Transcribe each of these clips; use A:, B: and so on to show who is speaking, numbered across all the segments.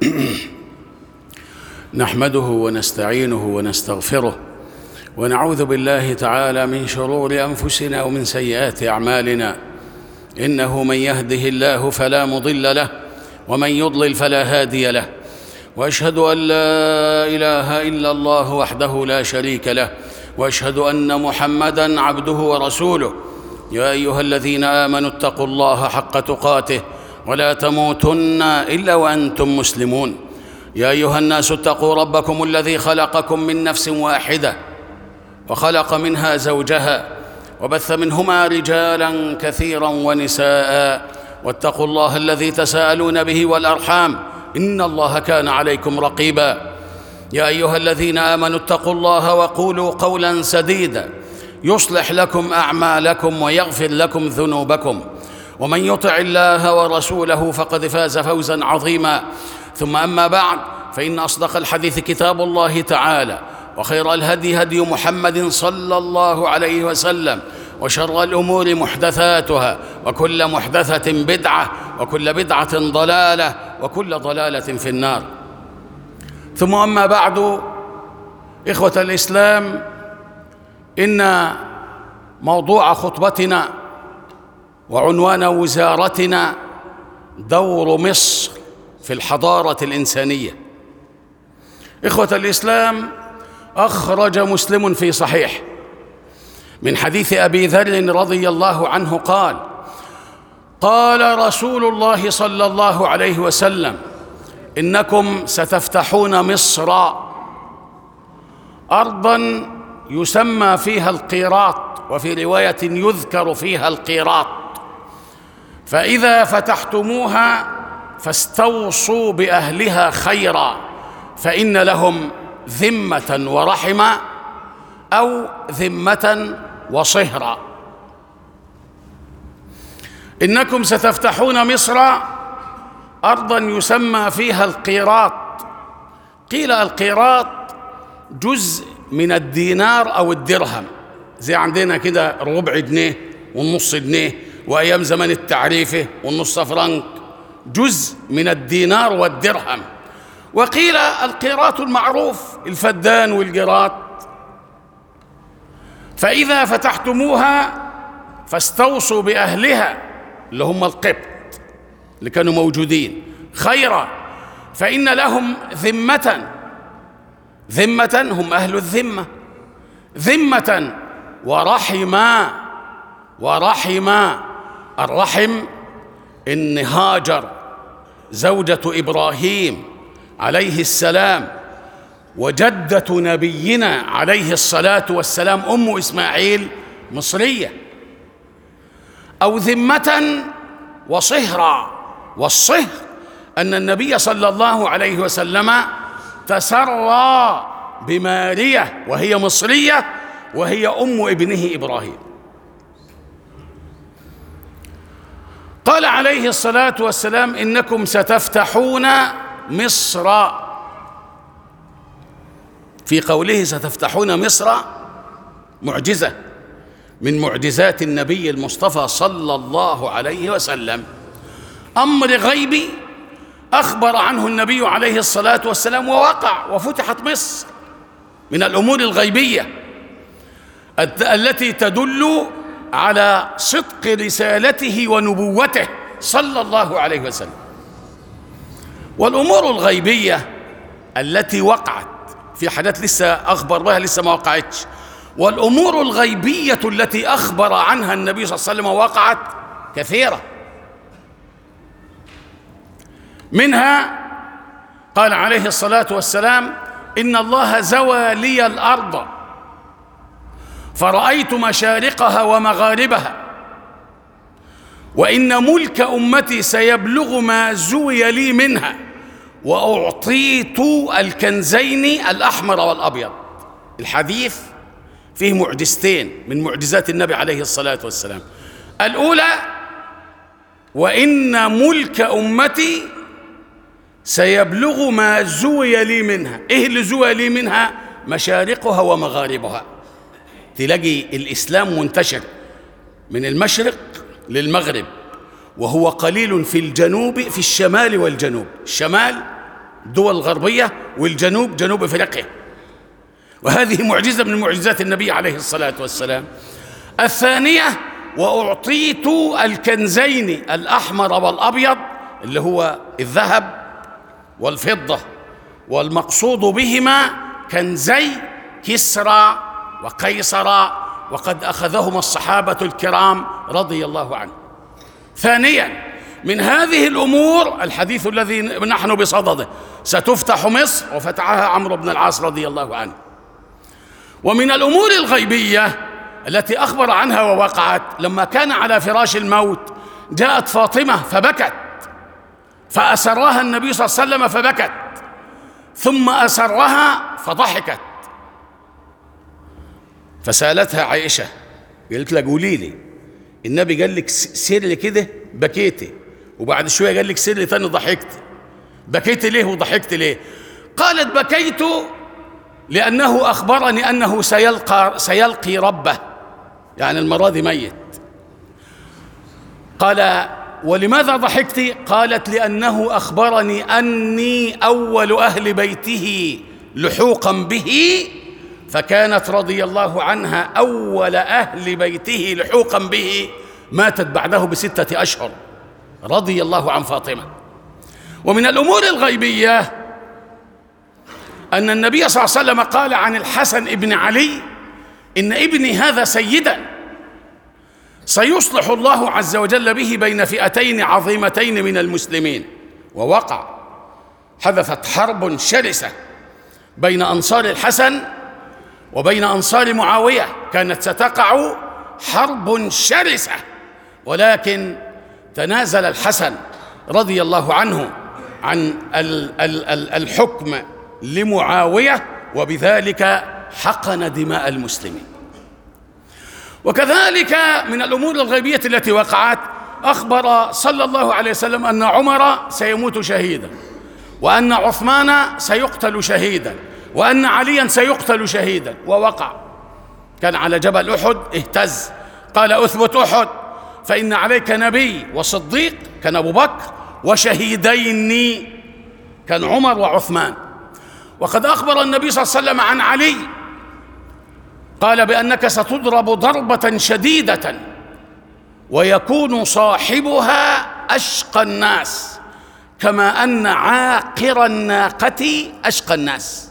A: نحمده ونستعينه ونستغفره ونعوذ بالله تعالى من شرور انفسنا ومن سيئات اعمالنا انه من يهده الله فلا مضل له ومن يضلل فلا هادي له واشهد ان لا اله الا الله وحده لا شريك له واشهد ان محمدا عبده ورسوله يا ايها الذين امنوا اتقوا الله حق تقاته ولا تموتن الا وانتم مسلمون يا ايها الناس اتقوا ربكم الذي خلقكم من نفس واحده وخلق منها زوجها وبث منهما رجالا كثيرا ونساء واتقوا الله الذي تساءلون به والارحام ان الله كان عليكم رقيبا يا ايها الذين امنوا اتقوا الله وقولوا قولا سديدا يصلح لكم اعمالكم ويغفر لكم ذنوبكم ومن يطع الله ورسوله فقد فاز فوزا عظيما ثم اما بعد فان اصدق الحديث كتاب الله تعالى وخير الهدي هدي محمد صلى الله عليه وسلم وشر الامور محدثاتها وكل محدثه بدعه وكل بدعه ضلاله وكل ضلاله في النار ثم اما بعد اخوه الاسلام ان موضوع خطبتنا وعنوان وزارتنا دور مصر في الحضاره الانسانيه اخوه الاسلام اخرج مسلم في صحيح من حديث ابي ذر رضي الله عنه قال قال رسول الله صلى الله عليه وسلم انكم ستفتحون مصر ارضا يسمى فيها القيراط وفي روايه يذكر فيها القيراط فاذا فتحتموها فاستوصوا باهلها خيرا فان لهم ذمه ورحمه او ذمه وصهرا انكم ستفتحون مصر ارضا يسمى فيها القيراط قيل القيراط جزء من الدينار او الدرهم زي عندنا كده ربع جنيه والنص جنيه وايام زمان التعريفه والنص فرنك جزء من الدينار والدرهم وقيل القيراط المعروف الفدان والقراط فاذا فتحتموها فاستوصوا باهلها اللي هم القبط اللي كانوا موجودين خيرا فان لهم ذمه ذمه هم اهل الذمه ذمه ورحما ورحما الرحم ان هاجر زوجه ابراهيم عليه السلام وجده نبينا عليه الصلاه والسلام ام اسماعيل مصريه او ذمه وصهرا والصهر ان النبي صلى الله عليه وسلم تسرى بماريه وهي مصريه وهي ام ابنه ابراهيم قال عليه الصلاه والسلام انكم ستفتحون مصر في قوله ستفتحون مصر معجزه من معجزات النبي المصطفى صلى الله عليه وسلم امر غيبي اخبر عنه النبي عليه الصلاه والسلام ووقع وفتحت مصر من الامور الغيبيه التي تدل على صدق رسالته ونبوته صلى الله عليه وسلم والامور الغيبيه التي وقعت في حاجات لسه اخبر بها لسه ما وقعتش والامور الغيبيه التي اخبر عنها النبي صلى الله عليه وسلم وقعت كثيره منها قال عليه الصلاه والسلام ان الله زوى لي الارض فرايت مشارقها ومغاربها وان ملك امتي سيبلغ ما زوي لي منها واعطيت الكنزين الاحمر والابيض الحديث فيه معجزتين من معجزات النبي عليه الصلاه والسلام الاولى وان ملك امتي سيبلغ ما زوي لي منها ايه اللي زوي لي منها مشارقها ومغاربها تلاقي الاسلام منتشر من المشرق للمغرب وهو قليل في الجنوب في الشمال والجنوب الشمال الدول الغربية والجنوب جنوب افريقيا وهذه معجزة من معجزات النبي عليه الصلاة والسلام الثانية وأعطيت الكنزين الأحمر والأبيض اللي هو الذهب والفضة والمقصود بهما كنزي كسرى وقيصر وقد أخذهما الصحابة الكرام رضي الله عنهم ثانيا من هذه الأمور الحديث الذي نحن بصدده ستفتح مصر وفتحها عمرو بن العاص رضي الله عنه ومن الأمور الغيبية التي أخبر عنها ووقعت لما كان على فراش الموت جاءت فاطمة فبكت فأسرها النبي صلى الله عليه وسلم فبكت ثم أسرها فضحكت فسألتها عائشة قالت لها قولي لي النبي قال لك سر كده بكيتي وبعد شوية قال لك سر ثاني ضحكت بكيت ليه وضحكت ليه قالت بكيت لأنه أخبرني أنه سيلقى, سيلقي ربه يعني المرة دي ميت قال ولماذا ضحكت قالت لأنه أخبرني أني أول أهل بيته لحوقا به فكانت رضي الله عنها أول أهل بيته لحوقا به ماتت بعده بستة أشهر رضي الله عن فاطمة ومن الأمور الغيبية أن النبي صلى الله عليه وسلم قال عن الحسن ابن علي إن ابني هذا سيدا سيصلح الله عز وجل به بين فئتين عظيمتين من المسلمين ووقع حدثت حرب شرسة بين أنصار الحسن وبين أنصار معاوية كانت ستقع حرب شرسة ولكن تنازل الحسن رضي الله عنه عن الحكم لمعاوية وبذلك حقن دماء المسلمين وكذلك من الأمور الغيبية التي وقعت أخبر صلى الله عليه وسلم أن عمر سيموت شهيدا وأن عثمان سيقتل شهيدا وأن عليا سيقتل شهيدا ووقع كان على جبل أحد اهتز قال أثبت أحد فإن عليك نبي وصديق كان أبو بكر وشهيدين كان عمر وعثمان وقد أخبر النبي صلى الله عليه وسلم عن علي قال بأنك ستضرب ضربة شديدة ويكون صاحبها أشقى الناس كما أن عاقر الناقة أشقى الناس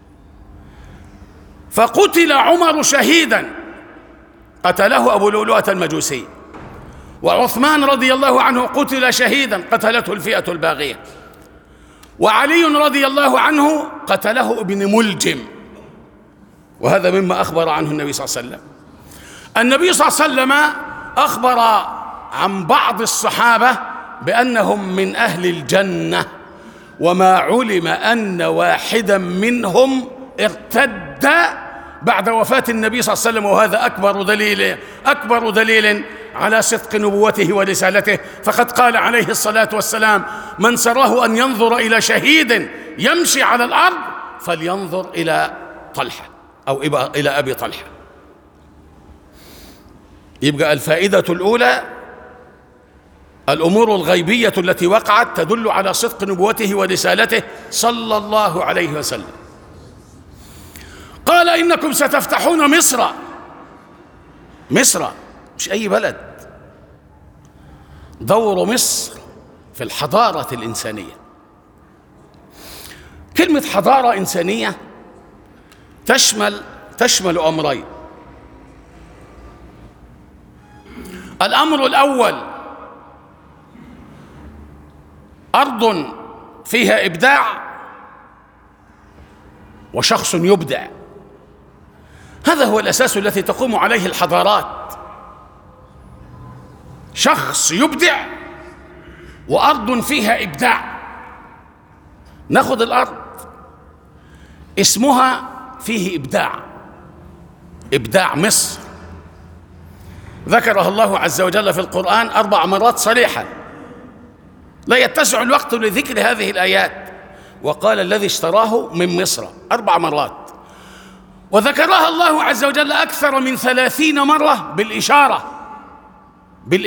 A: فقتل عمر شهيدا قتله أبو لؤلؤة المجوسي وعثمان رضي الله عنه قتل شهيدا قتلته الفئة الباغية وعلي رضي الله عنه قتله ابن ملجم وهذا مما أخبر عنه النبي صلى الله عليه وسلم النبي صلى الله عليه وسلم أخبر عن بعض الصحابة بأنهم من أهل الجنة وما علم أن واحدا منهم ارتد بعد وفاة النبي صلى الله عليه وسلم وهذا أكبر دليل أكبر دليل على صدق نبوته ورسالته فقد قال عليه الصلاة والسلام من سراه أن ينظر إلى شهيد يمشي على الأرض فلينظر إلى طلحة أو إلى أبي طلحة يبقى الفائدة الأولى الأمور الغيبية التي وقعت تدل على صدق نبوته ورسالته صلى الله عليه وسلم قال إنكم ستفتحون مصر مصر مش أي بلد دور مصر في الحضارة الإنسانية كلمة حضارة إنسانية تشمل تشمل أمرين الأمر الأول أرض فيها إبداع وشخص يبدع هذا هو الأساس الذي تقوم عليه الحضارات شخص يبدع وأرض فيها إبداع ناخذ الأرض اسمها فيه إبداع إبداع مصر ذكرها الله عز وجل في القرآن أربع مرات صريحا لا يتسع الوقت لذكر هذه الآيات وقال الذي اشتراه من مصر أربع مرات وذكرها الله عز وجل أكثر من ثلاثين مرة بالإشارة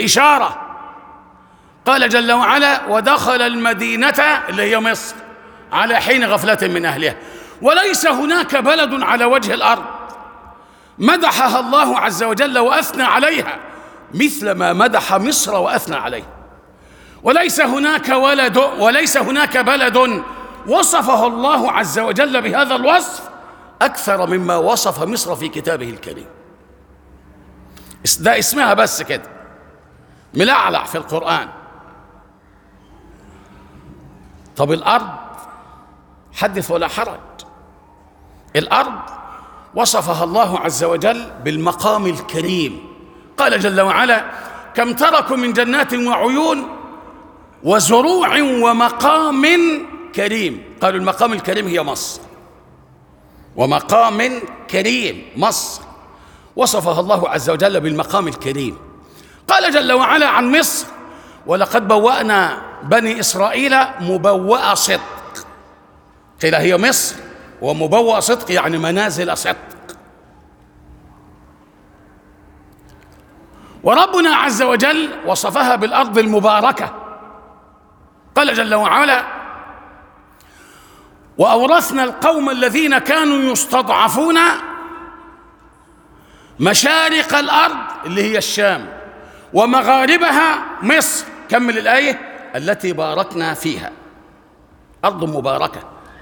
A: بالإشارة قال جل وعلا ودخل المدينة اللي هي مصر على حين غفلة من أهلها وليس هناك بلد على وجه الأرض مدحها الله عز وجل وأثنى عليها مثل ما مدح مصر وأثنى عليها وليس هناك ولد وليس هناك بلد وصفه الله عز وجل بهذا الوصف أكثر مما وصف مصر في كتابه الكريم ده اسمها بس كده ملعلع في القرآن طب الأرض حدث ولا حرج الأرض وصفها الله عز وجل بالمقام الكريم قال جل وعلا كم تركوا من جنات وعيون وزروع ومقام كريم قالوا المقام الكريم هي مصر ومقام كريم مصر وصفها الله عز وجل بالمقام الكريم قال جل وعلا عن مصر ولقد بوأنا بني إسرائيل مبوأ صدق قيل هي مصر ومبوأ صدق يعني منازل صدق وربنا عز وجل وصفها بالأرض المباركة قال جل وعلا وأورثنا القوم الذين كانوا يستضعفون مشارق الأرض اللي هي الشام ومغاربها مصر كمل الآية التي باركنا فيها أرض مباركة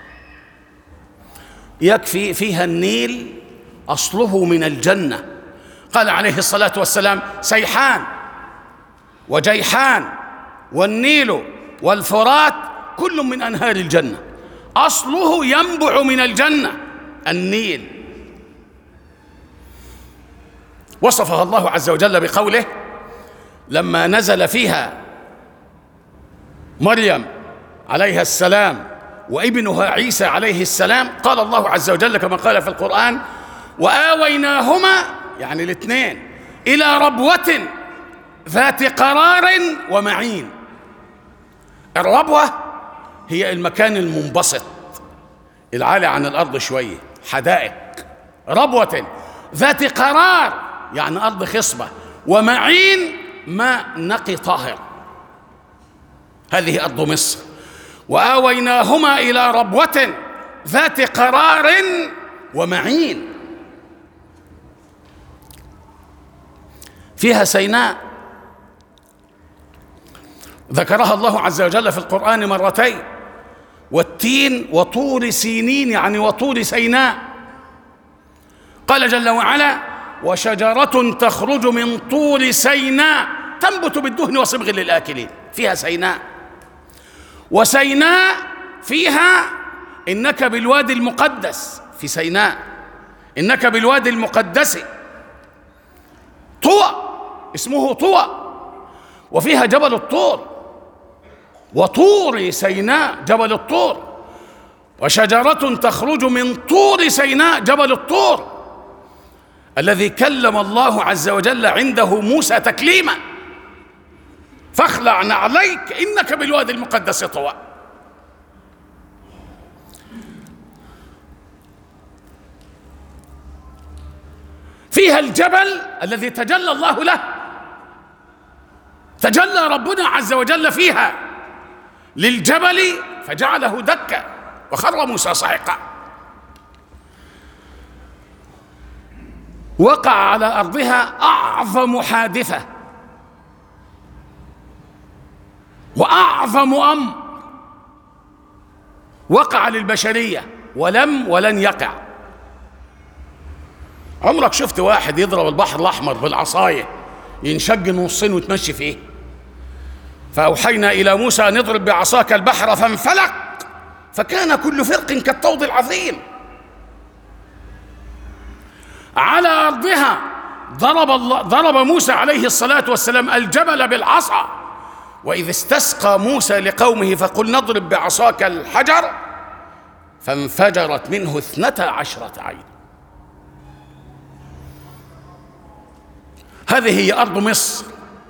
A: يكفي فيها النيل أصله من الجنة قال عليه الصلاة والسلام سيحان وجيحان والنيل والفرات كل من أنهار الجنة أصله ينبع من الجنة النيل وصفها الله عز وجل بقوله لما نزل فيها مريم عليها السلام وابنها عيسى عليه السلام قال الله عز وجل كما قال في القرآن وآويناهما يعني الاثنين إلى ربوة ذات قرار ومعين الربوة هي المكان المنبسط العالي عن الأرض شوية حدائق ربوة ذات قرار يعني أرض خصبة ومعين ماء نقي طاهر هذه أرض مصر وآويناهما إلى ربوة ذات قرار ومعين فيها سيناء ذكرها الله عز وجل في القرآن مرتين والتين وطور سينين يعني وطور سيناء قال جل وعلا وشجرة تخرج من طور سيناء تنبت بالدهن وصبغ للآكلين فيها سيناء وسيناء فيها إنك بالوادي المقدس في سيناء إنك بالوادي المقدس طوى اسمه طوى وفيها جبل الطور وطور سيناء جبل الطور وشجرة تخرج من طور سيناء جبل الطور الذي كلم الله عز وجل عنده موسى تكليما فاخلع نعليك انك بالوادي المقدس طوى فيها الجبل الذي تجلى الله له تجلى ربنا عز وجل فيها للجبل فجعله دكا وخر موسى صعقا وقع على ارضها اعظم حادثه واعظم امر وقع للبشريه ولم ولن يقع عمرك شفت واحد يضرب البحر الاحمر بالعصايه ينشق نصين وتمشي فيه فاوحينا الى موسى نضرب بعصاك البحر فانفلق فكان كل فرق كالطود العظيم على ارضها ضرب الله ضرب موسى عليه الصلاه والسلام الجبل بالعصا واذ استسقى موسى لقومه فقل نضرب بعصاك الحجر فانفجرت منه اثنتا عشره عين هذه هي ارض مصر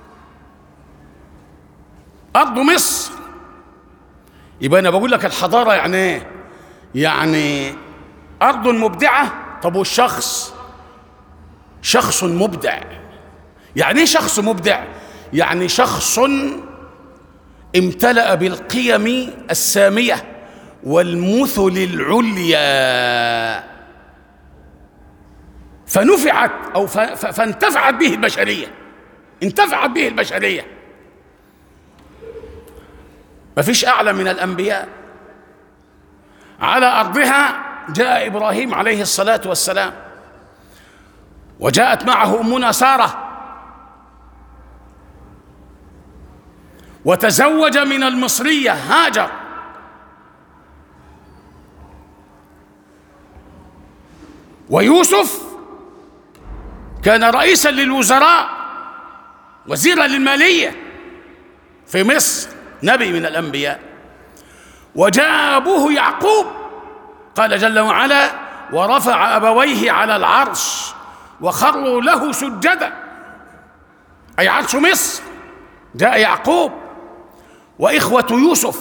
A: ارض مصر يبقى انا بقول لك الحضاره يعني ايه يعني ارض مبدعه طب والشخص شخص مبدع يعني ايه شخص مبدع يعني شخص امتلأ بالقيم السامية والمثل العليا فنفعت أو فانتفعت به البشرية انتفعت به البشرية ما فيش أعلى من الأنبياء على أرضها جاء إبراهيم عليه الصلاة والسلام وجاءت معه أمنا سارة وتزوج من المصرية هاجر ويوسف كان رئيسا للوزراء وزيرا للمالية في مصر نبي من الأنبياء وجاء أبوه يعقوب قال جل وعلا ورفع أبويه على العرش وخروا له سجدا أي عرش مصر جاء يعقوب وإخوة يوسف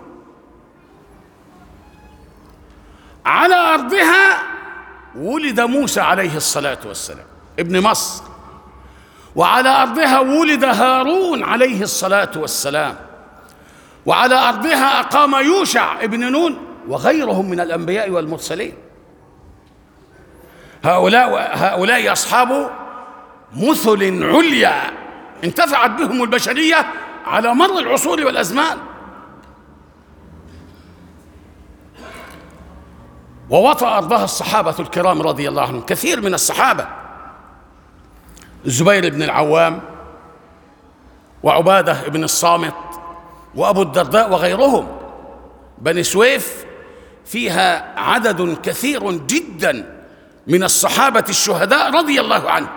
A: على أرضها ولد موسى عليه الصلاة والسلام ابن مصر وعلى أرضها ولد هارون عليه الصلاة والسلام وعلى أرضها أقام يوشع ابن نون وغيرهم من الأنبياء والمرسلين هؤلاء هؤلاء أصحاب مثل عليا انتفعت بهم البشرية على مر العصور والأزمان ووطأ أرضها الصحابة الكرام رضي الله عنهم كثير من الصحابة الزبير بن العوام وعبادة بن الصامت وأبو الدرداء وغيرهم بني سويف فيها عدد كثير جدا من الصحابة الشهداء رضي الله عنهم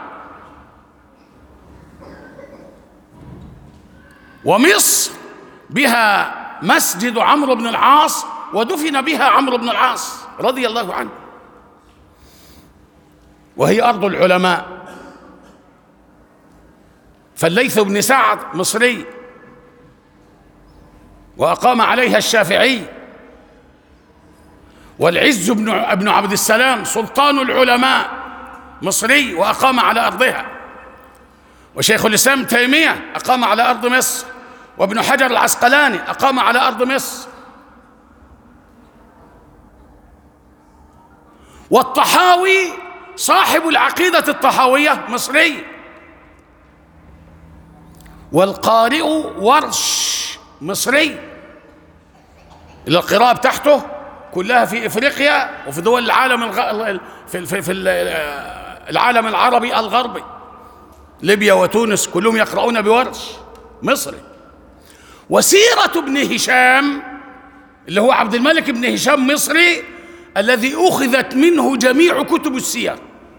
A: ومصر بها مسجد عمرو بن العاص ودفن بها عمرو بن العاص رضي الله عنه وهي أرض العلماء فالليث بن سعد مصري وأقام عليها الشافعي والعز بن ابن عبد السلام سلطان العلماء مصري وأقام على أرضها وشيخ الإسلام تيمية أقام على أرض مصر وابن حجر العسقلاني أقام على أرض مصر والطحاوي صاحب العقيدة الطحاوية مصري والقارئ ورش مصري القراءة بتاعته كلها في افريقيا وفي دول العالم الغ... في في, في العالم العربي الغربي ليبيا وتونس كلهم يقرؤون بورش مصري وسيرة ابن هشام اللي هو عبد الملك بن هشام مصري الذي أخذت منه جميع كتب السير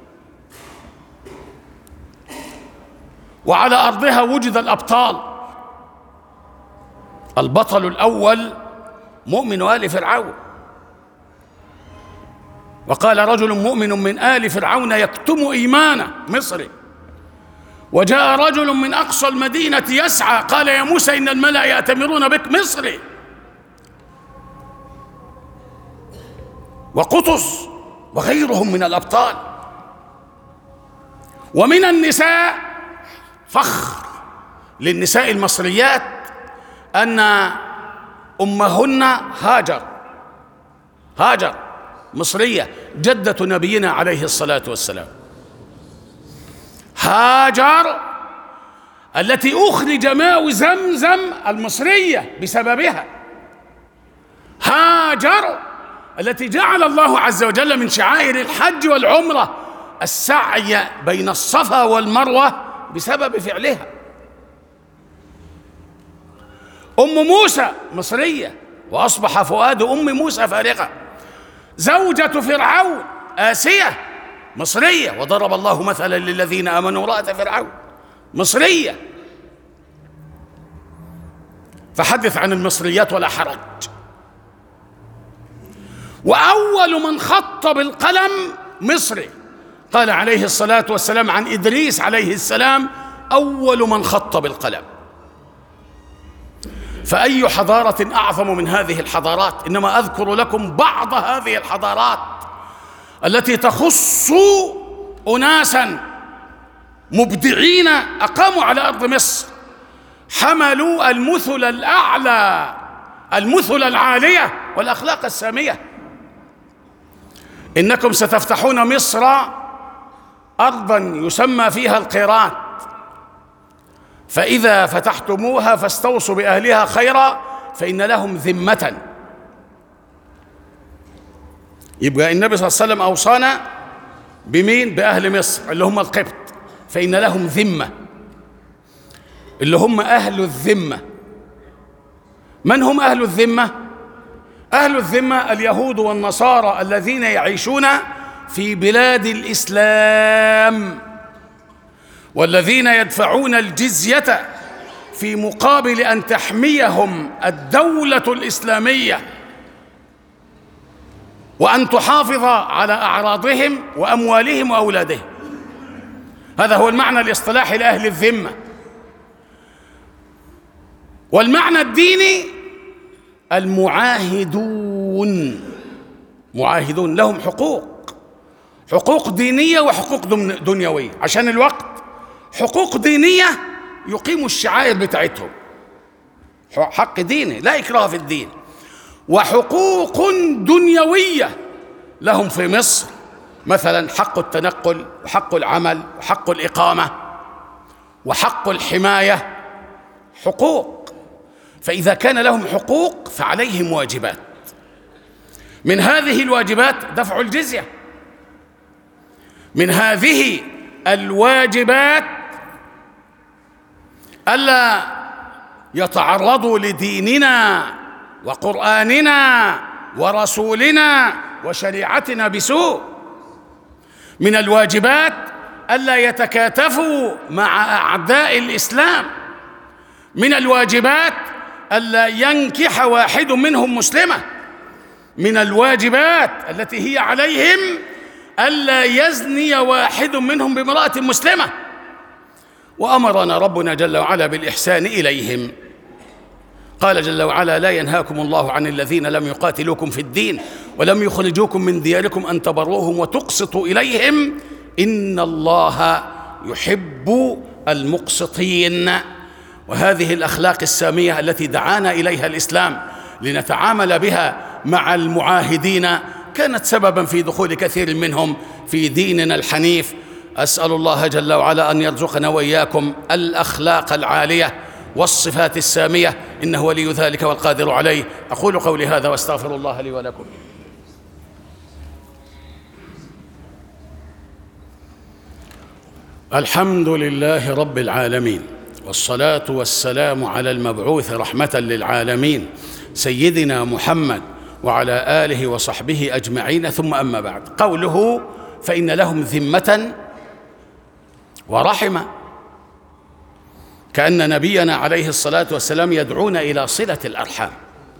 A: وعلى أرضها وجد الأبطال البطل الأول مؤمن آل فرعون وقال رجل مؤمن من آل فرعون يكتم إيمانه مصري وجاء رجل من أقصى المدينة يسعى قال يا موسى إن الملأ يأتمرون بك مصري وقطز وغيرهم من الأبطال ومن النساء فخر للنساء المصريات أن أمهن هاجر هاجر مصرية جدة نبينا عليه الصلاة والسلام هاجر التي أخرج ماء زمزم المصرية بسببها هاجر التي جعل الله عز وجل من شعائر الحج والعمرة السعي بين الصفا والمروة بسبب فعلها أم موسى مصرية وأصبح فؤاد أم موسى فارغة زوجة فرعون آسية مصرية وضرب الله مثلا للذين آمنوا امرأة فرعون مصرية فحدث عن المصريات ولا حرج وأول من خط بالقلم مصري قال عليه الصلاة والسلام عن إدريس عليه السلام أول من خط بالقلم فأي حضارة أعظم من هذه الحضارات إنما أذكر لكم بعض هذه الحضارات التي تخص أناسا مبدعين أقاموا على أرض مصر حملوا المثل الأعلى المثل العالية والأخلاق السامية إنكم ستفتحون مصر أرضا يسمى فيها القيرات فإذا فتحتموها فاستوصوا بأهلها خيرا فإن لهم ذمة يبقى النبي صلى الله عليه وسلم أوصانا بمين؟ بأهل مصر اللي هم القبط فإن لهم ذمة اللي هم أهل الذمة من هم أهل الذمة؟ أهل الذمة اليهود والنصارى الذين يعيشون في بلاد الإسلام والذين يدفعون الجزية في مقابل أن تحميهم الدولة الإسلامية وأن تحافظ على أعراضهم وأموالهم وأولادهم هذا هو المعنى الاصطلاحي لأهل الذمة والمعنى الديني المعاهدون معاهدون لهم حقوق حقوق دينية وحقوق دنيوية عشان الوقت حقوق دينية يقيموا الشعائر بتاعتهم حق ديني لا إكراه في الدين وحقوق دنيوية لهم في مصر مثلا حق التنقل وحق العمل وحق الإقامة وحق الحماية حقوق فإذا كان لهم حقوق فعليهم واجبات من هذه الواجبات دفع الجزية من هذه الواجبات ألا يتعرضوا لديننا وقرآننا ورسولنا وشريعتنا بسوء من الواجبات ألا يتكاتفوا مع أعداء الإسلام من الواجبات ألا ينكح واحد منهم مسلمة من الواجبات التي هي عليهم ألا يزني واحد منهم بامرأة مسلمة وأمرنا ربنا جل وعلا بالإحسان إليهم قال جل وعلا لا ينهاكم الله عن الذين لم يقاتلوكم في الدين ولم يخرجوكم من دياركم أن تبروهم وتقسطوا إليهم إن الله يحب المقسطين وهذه الأخلاق السامية التي دعانا إليها الإسلام لنتعامل بها مع المعاهدين كانت سببا في دخول كثير منهم في ديننا الحنيف أسأل الله جل وعلا أن يرزقنا وإياكم الأخلاق العالية والصفات السامية إنه ولي ذلك والقادر عليه أقول قولي هذا واستغفر الله لي ولكم الحمد لله رب العالمين والصلاة والسلام على المبعوث رحمة للعالمين سيدنا محمد وعلى آله وصحبه أجمعين ثم أما بعد قوله فإن لهم ذمة ورحمة كأن نبينا عليه الصلاة والسلام يدعونا إلى صلة الأرحام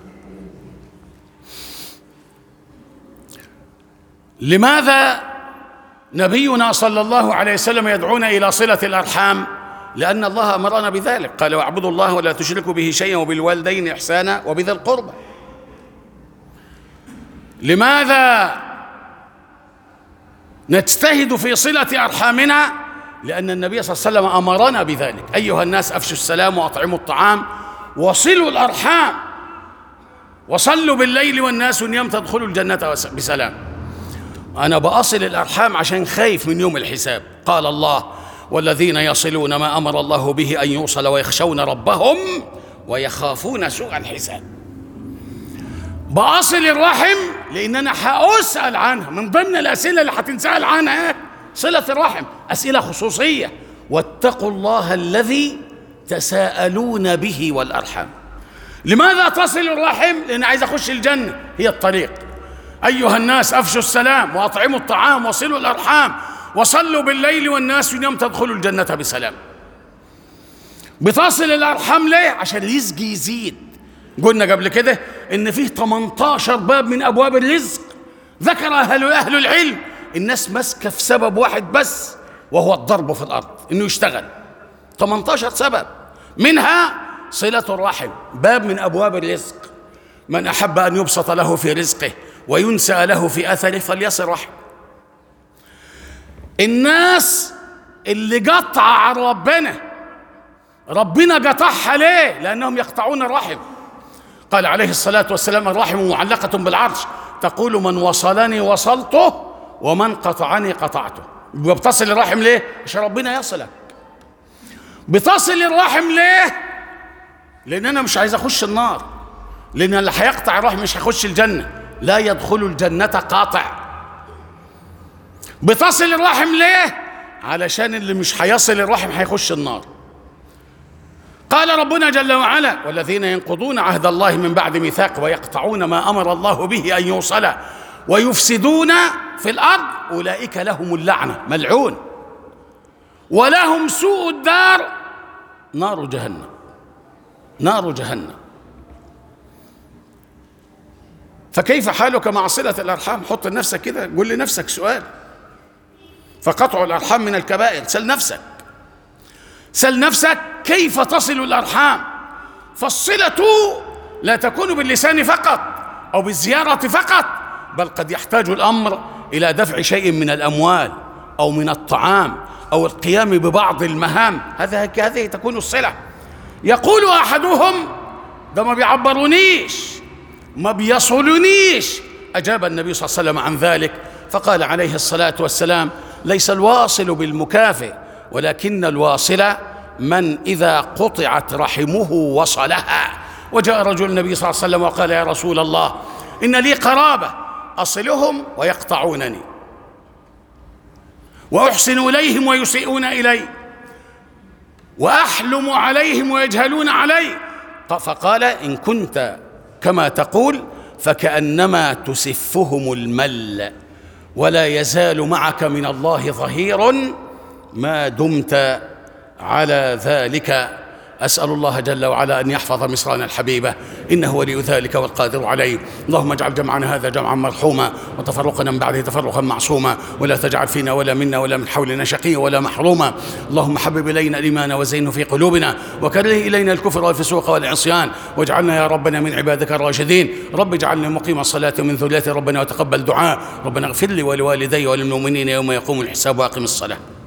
A: لماذا نبينا صلى الله عليه وسلم يدعونا إلى صلة الأرحام لأن الله أمرنا بذلك قال واعبدوا الله ولا تشركوا به شيئا وبالوالدين إحسانا وبذا القربى لماذا نجتهد في صلة أرحامنا لأن النبي صلى الله عليه وسلم أمرنا بذلك أيها الناس أفشوا السلام وأطعموا الطعام وصلوا الأرحام وصلوا بالليل والناس نيام تدخلوا الجنة بسلام أنا بأصل الأرحام عشان خايف من يوم الحساب قال الله والذين يصلون ما أمر الله به أن يوصل ويخشون ربهم ويخافون سوء الحساب بأصل الرحم لأن أنا هأسأل عنها من ضمن الأسئلة اللي هتنسأل عنها صلة الرحم أسئلة خصوصية واتقوا الله الذي تساءلون به والأرحام لماذا تصل الرحم؟ لأن عايز أخش الجنة هي الطريق أيها الناس أفشوا السلام وأطعموا الطعام وصلوا الأرحام وصلوا بالليل والناس يوم تدخلوا الجنة بسلام بتصل الأرحام ليه؟ عشان الرزق يزيد قلنا قبل كده إن فيه 18 باب من أبواب الرزق ذكر أهل أهل العلم الناس ماسكة في سبب واحد بس وهو الضرب في الأرض إنه يشتغل 18 سبب منها صلة الرحم باب من أبواب الرزق من أحب أن يبسط له في رزقه وينسى له في أثره فليصل رحم الناس اللي قطع عن ربنا ربنا قطعها ليه لأنهم يقطعون الرحم قال عليه الصلاة والسلام الرحم معلقة بالعرش تقول من وصلني وصلته ومن قطعني قطعته بتصل الرحم ليه؟ عشان ربنا يصلك بتصل الرحم ليه؟ لأن أنا مش عايز أخش النار لأن اللي هيقطع الرحم مش هيخش الجنة لا يدخل الجنة قاطع بتصل الرحم ليه؟ علشان اللي مش هيصل الرحم هيخش النار قال ربنا جل وعلا والذين ينقضون عهد الله من بعد ميثاق ويقطعون ما امر الله به ان يوصل ويفسدون في الارض اولئك لهم اللعنه ملعون ولهم سوء الدار نار جهنم نار جهنم فكيف حالك مع صله الارحام حط لنفسك كده قول لنفسك سؤال فقطع الارحام من الكبائر سل نفسك سل نفسك كيف تصل الارحام فالصله لا تكون باللسان فقط او بالزياره فقط بل قد يحتاج الامر الى دفع شيء من الاموال او من الطعام او القيام ببعض المهام هذا هذه تكون الصله يقول احدهم ده ما بيعبرونيش ما بيصلنيش اجاب النبي صلى الله عليه وسلم عن ذلك فقال عليه الصلاه والسلام ليس الواصل بالمكافئ ولكن الواصل من اذا قطعت رحمه وصلها وجاء رجل النبي صلى الله عليه وسلم وقال يا رسول الله ان لي قرابه اصلهم ويقطعونني واحسن اليهم ويسيئون الي واحلم عليهم ويجهلون علي فقال ان كنت كما تقول فكانما تسفهم المل ولا يزال معك من الله ظهير ما دمت على ذلك اسال الله جل وعلا ان يحفظ مصرنا الحبيبه انه ولي ذلك والقادر عليه اللهم اجعل جمعنا هذا جمعا مرحوما وتفرقنا من بعده تفرقا معصوما ولا تجعل فينا ولا منا ولا من حولنا شقيا ولا محروما اللهم حبب الينا الايمان وزينه في قلوبنا وكره الينا الكفر والفسوق والعصيان واجعلنا يا ربنا من عبادك الراشدين رب اجعلنا مقيم الصلاه من ذريه ربنا وتقبل دعاء ربنا اغفر لي ولوالدي وللمؤمنين يوم يقوم الحساب واقم الصلاه